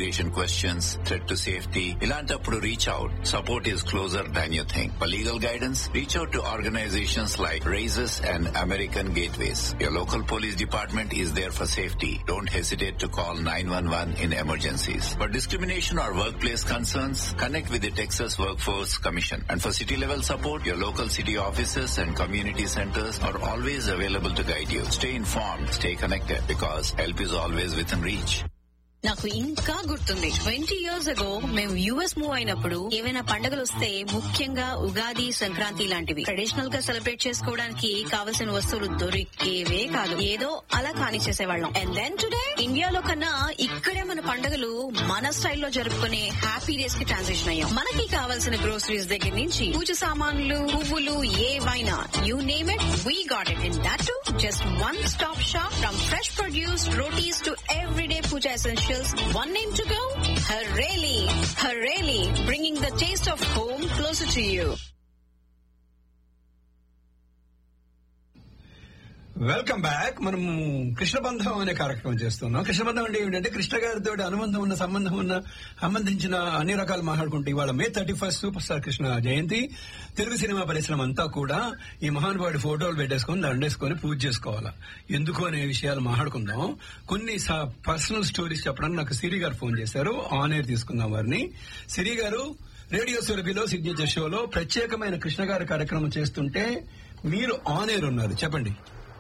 Immigration questions threat to safety ఇలాంటప్పుడు reach out support is closer than you think for legal guidance reach out to organizations like RAICES and American gateways your local police department is there for safety. Don't hesitate to call 911 in emergencies. For discrimination or workplace concerns, connect with the Texas Workforce Commission. And for city level support, your local city offices and community centers are always available to guide you. Stay informed, stay connected because help is always within reach. నాకు ఇంకా గుర్తుంది twenty years ago మేము US move అయినప్పుడు ఏవైనా పండుగలు వస్తే ముఖ్యంగా ఉగాది సంక్రాంతి లాంటివి ట్రెడిషనల్ గా సెలబ్రేట్ చేసుకోవడానికి కావలసిన వస్తువులు దొరికేవే కాదు ఏదో అలా కానిచ్చేసేవాళ్ళం అండ్ దెన్ టుడే ఇండియాలో కన్నా ఇక్కడే మన పండుగలు మన స్టైల్లో జరుపుకునే హ్యాపీ డేస్ కి ట్రాన్సిషన్ అయ్యాం మనకి కావాల్సిన గ్రోసరీస్ దగ్గర నుంచి పూజ సామాన్లు పువ్వులు ఏవైనా you name it we got it in that too just one stop shop from fresh produce rotis to everyday puja essentials. One name to go? Hareli. Hareli, bringing the taste of home closer to you. Welcome back మనం కృష్ణబంధం అనే కార్యక్రమం చేస్తున్నాం కృష్ణబంధం అంటే ఏంటంటే కృష్ణ గారితో అనుబంధం ఉన్న సంబంధం ఉన్న సంబంధించిన అన్ని రకాలు మాట్లాడుకుంటే ఇవాళ May thirty first super star Krishna Jayanti Telugu cinema పరిశ్రమ అంతా కూడా ఈ మహానుభావుడి ఫోటోలు పెట్టేసుకుని దండేసుకొని పూజ చేసుకోవాలా ఎందుకు అనే విషయాలు మాట్లాడుకుందాం కొన్ని పర్సనల్ స్టోరీస్ చెప్పడానికి నాకు సిరి గారు ఫోన్ చేశారు ఆన్ ఎయిర్ తీసుకుందాం వారిని సిరి గారు రేడియో సురభిలో సిగ్నేచర్ షోలో ప్రత్యేకమైన కృష్ణ గారి కార్యక్రమం చేస్తుంటే మీరు ఆన్ ఎయిర్ ఉన్నారు చెప్పండి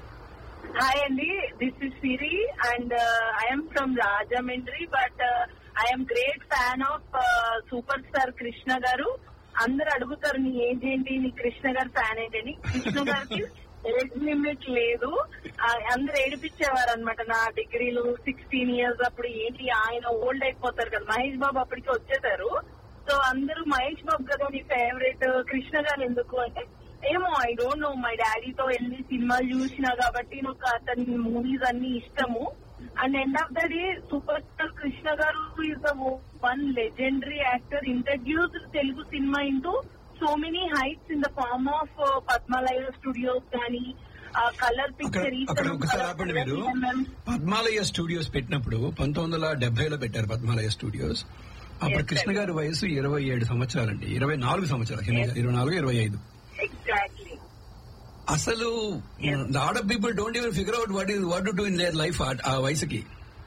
Hi Andy, this is Siri and uh, I am from Rajamindri but uh, I am great fan of uh, superstar Krishna గారు అందరు అడుగుతారు నీ ఏజ్ ఏంటి నీ కృష్ణ గారు ఫ్యాన్ ఏంటని కృష్ణ గారికి ఏజ్ లిమిట్ లేదు ఆ, అందరు ఏడిపించేవారు అనమాట నా డిగ్రీలు సిక్స్టీన్ ఇయర్స్ అప్పుడు ఏంటి ఆయన ఓల్డ్ అయిపోతారు కదా మహేష్ బాబు అప్పటికి వచ్చేసారు సో అందరూ మహేష్ బాబు కదా నీ ఫేవరెట్ కృష్ణ గారు ఎందుకు అంటే ఏమో ఐ డోంట్ నో మై డాడీతో వెళ్ళి సినిమాలు చూసినా కాబట్టి నాకు అతని మూవీస్ అన్ని ఇష్టము and end of the day super star Krishna garu is the one legendary actor introduce Telugu cinema into so many heights in the form of Padmalaya studios కానీ కలర్ అక్కడ పిక్చర్ అక్కడ ఒకసారి ఆపండి మీరు పద్మాలయ స్టూడియోస్ పెట్టినప్పుడు పంతొమ్మిది వందల డెబ్బైలో పెట్టారు పద్మాలయ స్టూడియోస్ అప్పుడు Yes, కృష్ణ sir. గారి వయసు ఇరవై ఏడు సంవత్సరాలండి ఇరవై నాలుగు సంవత్సరాలు Yes. ఇరవై నాలుగు ఇరవై ఐదు ఎగ్జాక్ట్లీ అసలు lot of people don't even figure out what is what to do in their life ఆ వయసుకి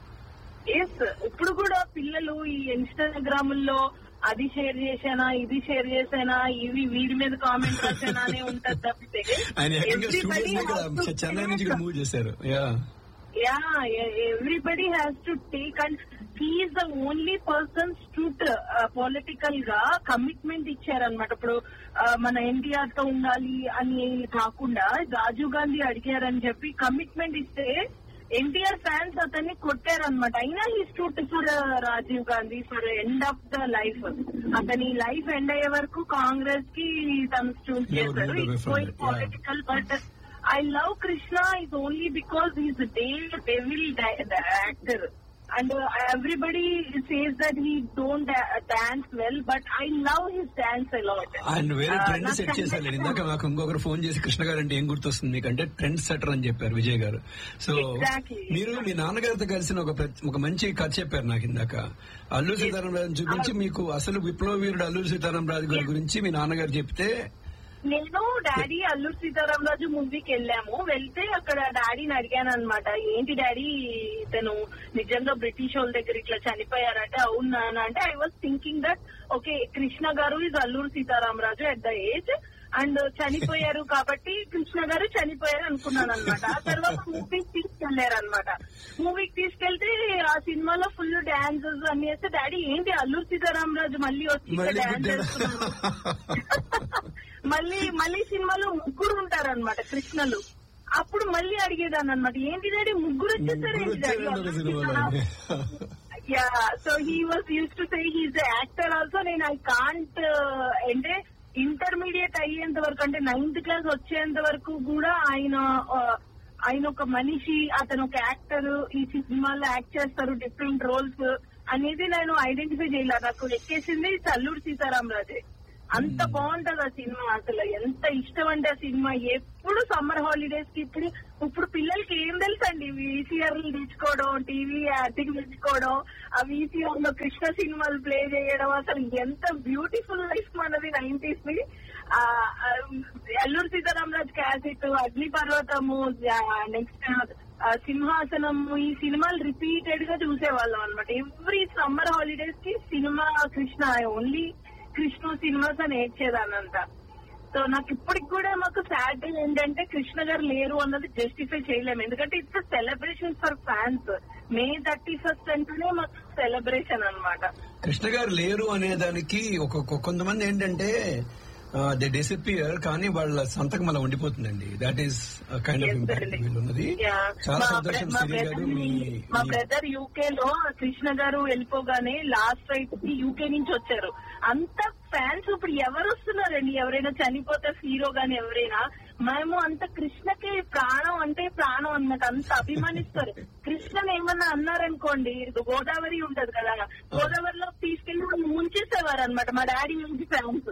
ఎస్ ఇప్పుడు కూడా పిల్లలు ఈ ఇన్స్టాగ్రామ్ లో అది షేర్ చేశానా ఇది షేర్ చేశానా ఇవి వీడి మీద కామెంట్ రాశానా అనే ఉంటది తప్పితే ఆయన ఏకంగా everybody స్టూడియోస్ has to ఇక్కడ చెన్నై నుంచి ఇక్కడ take- మూవ్ చేశారు yeah yeah, everybody has to take and he is the only person stood uh, political గా కమిట్మెంట్ ఇచ్చారనమాట ఇప్పుడు uh, మన ఎన్టీఆర్ తో ఉండాలి అని కాకుండా రాజీవ్ గాంధీ అడిగారని చెప్పి కమిట్మెంట్ ఇస్తే ఎన్టీఆర్ ఫ్యాన్స్ అతన్ని కొట్టారనమాట అయినా ఈ stood for Rajiv Gandhi for end of the life అతని లైఫ్ ఎండ్ అయ్యే వరకు కాంగ్రెస్ కి తను స్టూట్ Never చేశారు moved away it's from it, yeah. Political but I love Krishna is only because he's a devil, devil di- the actor. And uh, everybody says that he don't da- dance well, but I love his dance a lot. ఆయన వేరే Uh, trend నాకు set చేశారు చాలా ఇందాక నాకు ఇంకొకరు phone చేసి కృష్ణ గారు అంటే ఏం గుర్తొస్తుంది మీకంటే ట్రెండ్ సెటర్ అని చెప్పారు విజయ్ గారు సో Exactly. మీరు మీ నాన్నగారితో కలిసిన ఒక ప్ర- ఒక మంచి కథ చెప్పారు నాకు ఇందాక అల్లూరి సీతారాం రాజు చూపించి మీకు అసలు విప్లవ వీరుడు అల్లూరి సీతారాం రాజు గారి గురించి మీ నాన్నగారు చెప్తే నేను డాడీ అల్లూరు సీతారామరాజు మూవీకి వెళ్ళాము వెళ్తే అక్కడ డాడీని అడిగాను అనమాట ఏంటి డాడీ ఇతను నిజంగా బ్రిటిష్ వాళ్ళ దగ్గర ఇట్లా చనిపోయారంటే అవునా అని అంటే I was thinking that okay Krishna garu is Alluri Sitaramaraju at the age and చనిపోయారు కాబట్టి కృష్ణ గారు చనిపోయారు అనుకున్నాను అనమాట ఆ తర్వాత మూవీకి తీసుకెళ్లారు అనమాట మూవీకి తీసుకెళ్తే ఆ సినిమాలో ఫుల్ డాన్సెస్ అన్ని వేస్తే డాడీ ఏంటి అల్లూరు సీతారామరాజు మళ్ళీ వచ్చి ఇక్కడ మళ్ళీ డాన్స్ పుట్టాడు. చేస్తున్నారు మళ్ళీ మళ్ళీ సినిమాలో ముగ్గురు ఉంటారన్నమాట కృష్ణలు అప్పుడు మళ్ళీ అడిగేదాన్ని అనమాట ఏంటి డాడీ ముగ్గురు వచ్చేసారు ముగ్గురు ఏంటి డాడీ వచ్చారు ఒక సినిమాలో. Yeah so he was used to say he's actor also నేను ఐ కాంట్ అంటే ఇంటర్మీడియట్ అయ్యేంత వరకు అంటే నైన్త్ క్లాస్ వచ్చేంత వరకు కూడా ఆయన ఆ, ఆయన ఒక మనిషి అతను ఒక యాక్టర్ ఈ సినిమాలో యాక్ట్ చేస్తారు డిఫరెంట్ రోల్స్ అనేది నేను ఐడెంటిఫై చేయలేదు నాకు ఎక్కేసింది అల్లూరు సీతారాం రాజే అంత బాగుంటది ఆ సినిమా అసలు ఎంత ఇష్టం అంటే ఆ సినిమా ఎప్పుడు సమ్మర్ హాలిడేస్ కి ఇప్పుడు ఇప్పుడు పిల్లలకి ఏం తెలుసండి వీసీఆర్లు తెచ్చుకోవడం టీవీ యాడ్కి తెచ్చుకోవడం ఆ వీసీఆర్ లో కృష్ణ సినిమాలు ప్లే చేయడం అసలు ఎంత బ్యూటిఫుల్ లైఫ్ మనది నైన్టీస్ ని ఆ, ఆ, అల్లూరు సీతారామరాజు క్యాసెట్ అగ్ని పర్వతము నెక్స్ట్ సింహాసనము ఈ సినిమాలు రిపీటెడ్ గా చూసేవాళ్ళం అనమాట ఎవ్రీ సమ్మర్ హాలిడేస్ కి cinema Krishna only Krishna cinemas అని ఏడ్చేదానంతా సో నాకు ఇప్పటికి కూడా మాకు సాడ్ ఏంటంటే కృష్ణ గారు లేరు అన్నది జస్టిఫై చేయలేము ఎందుకంటే it's celebration for fans May thirty first అంటేనే మాకు సెలబ్రేషన్ అన్నమాట కృష్ణ గారు లేరు అనే దానికి ఒక ఒక- కొంతమంది ఏంటంటే దే డిసపియర్ కానీ వాళ్ళ సంతకం అలా ఉండిపోతుందండి that is kind of Yes, impact sir. వీళ్ళున్నది Yeah. చాలా మా సంతోషం బ్ర- మా సిరి గారు brother మీ ని- మా మీ- బ్రదర్ యూకే లో కృష్ణ గారు వెళ్ళిపోగానే లాస్ట్ రైట్ కి యూకే నుంచి వచ్చారు అంత ఫ్యాన్స్ ఇప్పుడు ఎవరు వస్తున్నారండి ఎవరైనా చనిపోతే హీరో గాని ఎవరైనా మేము అంత కృష్ణకి ప్రాణం అంటే ప్రాణం అన్నమాట అంత అభిమానిస్తారు కృష్ణని ఏమన్నా అన్నారనుకోండి ఇది గోదావరి ఉంటది కదా గోదావరిలో తీసుకెళ్లి వాళ్ళు ముంచేసేవారు అనమాట మా డాడీ నుంచి ఫ్యాన్స్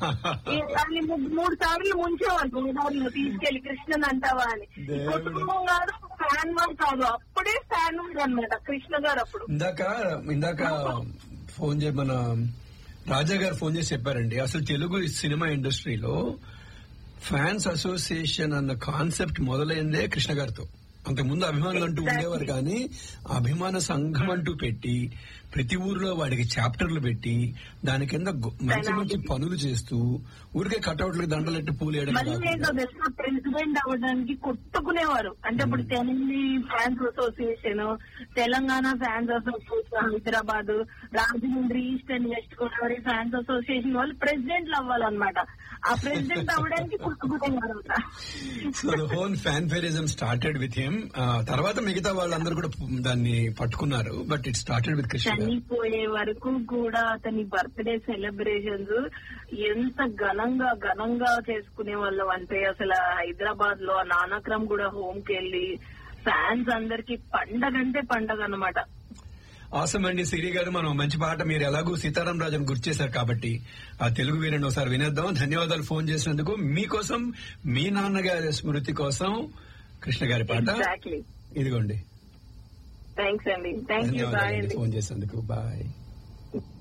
ఈ దాన్ని ము- మూడు సార్లు ముంచేవారు గోదావరిలో తీసుకెళ్లి కృష్ణన్ అంటావా అని దేవుడు. కుటుంబం కాదు ఫ్యాన్ వారు కాదు అప్పుడే ఫ్యాన్ వారు అనమాట కృష్ణ గారు అప్పుడు ఇందాక ఇందాక ఫోన్ చే మన రాజా గారు ఫోన్ చేసి చెప్పారండి అసలు తెలుగు సినిమా ఇండస్ట్రీలో ఫ్యాన్స్ అసోసియేషన్ అన్న కాన్సెప్ట్ మొదలైందే కృష్ణ గారితో అంతకుముందు అభిమానులు అంటూ ఉండేవారు కానీ అభిమాన సంఘం అంటూ పెట్టి ప్రతి ఊరిలో వాడికి చాప్టర్లు పెట్టి దాని కింద గొ- మంచి మంచి పనులు చేస్తూ ఊరికే కటౌట్లకు దండలెట్టి పూలు వేయడం మళ్ళీ ఏంటో కాకుండా తెలుసా ప్రెసిడెంట్ అవ్వడానికి కొట్టుకునేవారు అంటే ఇప్పుడు Telangana fans association Telangana fans association Hyderabad Rajahmundry east and west Godavari fans association వాళ్ళు ప్రెసిడెంట్లు అవ్వాలన్నమాట ఆ ప్రెసిడెంట్ అవ్వడానికి కొట్టుకునేవారు సో ద హోల్ ఫ్యాన్ ఫెరిజం స్టార్టెడ్ విత్ హిమ్ తర్వాత మిగతా వాళ్ళందరూ కూడా దాన్ని పట్టుకున్నారు but it started with Krishna garu చనిపోయే వరకు కూడా అతని బర్త్డే సెలబ్రేషన్స్ ఎంత ఘనంగా ఘనంగా చేసుకునే వాళ్ళం అంటే అసలు హైదరాబాద్ లో నానక్రమ్ కూడా హోమ్ కి వెళ్ళి ఫ్యాన్స్ అందరికి పండగ అంటే పండగ అనమాట ఆసం అండి సిరి గారు మనం మంచి పాట మీరు ఎలాగూ సీతారాం రాజును గుర్తు చేశారు కాబట్టి ఆ తెలుగు వీరండి ఒకసారి వినేద్దాం ధన్యవాదాలు ఫోన్ చేసినందుకు మీకోసం మీ నాన్నగారి స్మృతి కోసం కృష్ణ గారి పాట ఎగ్జాక్ట్లీ ఇదిగోండి థ్యాంక్స్ అండి థ్యాంక్ యూ బాయ్ ధన్యవాదాలు అండి ఫోన్ చేసినందుకు బాయ్